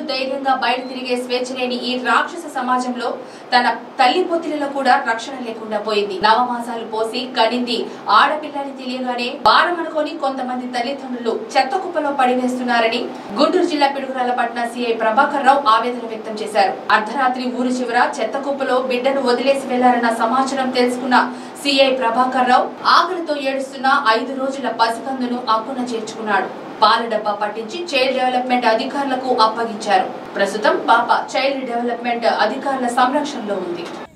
ధైర్యంగా బయట తిరిగే స్వేచ్ఛ లేని ఈ రాక్షస సమాజంలో తన తల్లి పొత్తిలలో కూడా రక్షణ లేకుండా పోయింది నవమాసాలు పోసి కనింది ఆడపిల్లని తెలియగానే భారం అనుకొని కొంతమంది తల్లిదండ్రులు చెత్త కుప్పలో పడివేస్తున్నారని గుంటూరు జిల్లా పిడుగురాల పట్న సిఐ ప్రభాకర్ రావు ఆవేదన వ్యక్తం చేశారు అర్ధరాత్రి ఊరు చివర చెత్త కుప్పలో బిడ్డను వదిలేసి వెళ్లారన్న సమాచారం తెలుసుకున్న సిఐ ప్రభాకర్ రావు ఆకలితో ఏడుస్తున్న ఐదు రోజుల పసికందును అక్కున చేర్చుకున్నాడు పాల డబ్బా పట్టించి చైల్డ్ డెవలప్మెంట్ అధికారులకు అప్పగించారు ప్రస్తుతం పాప చైల్డ్ డెవలప్మెంట్ అధికారుల సంరక్షణలో ఉంది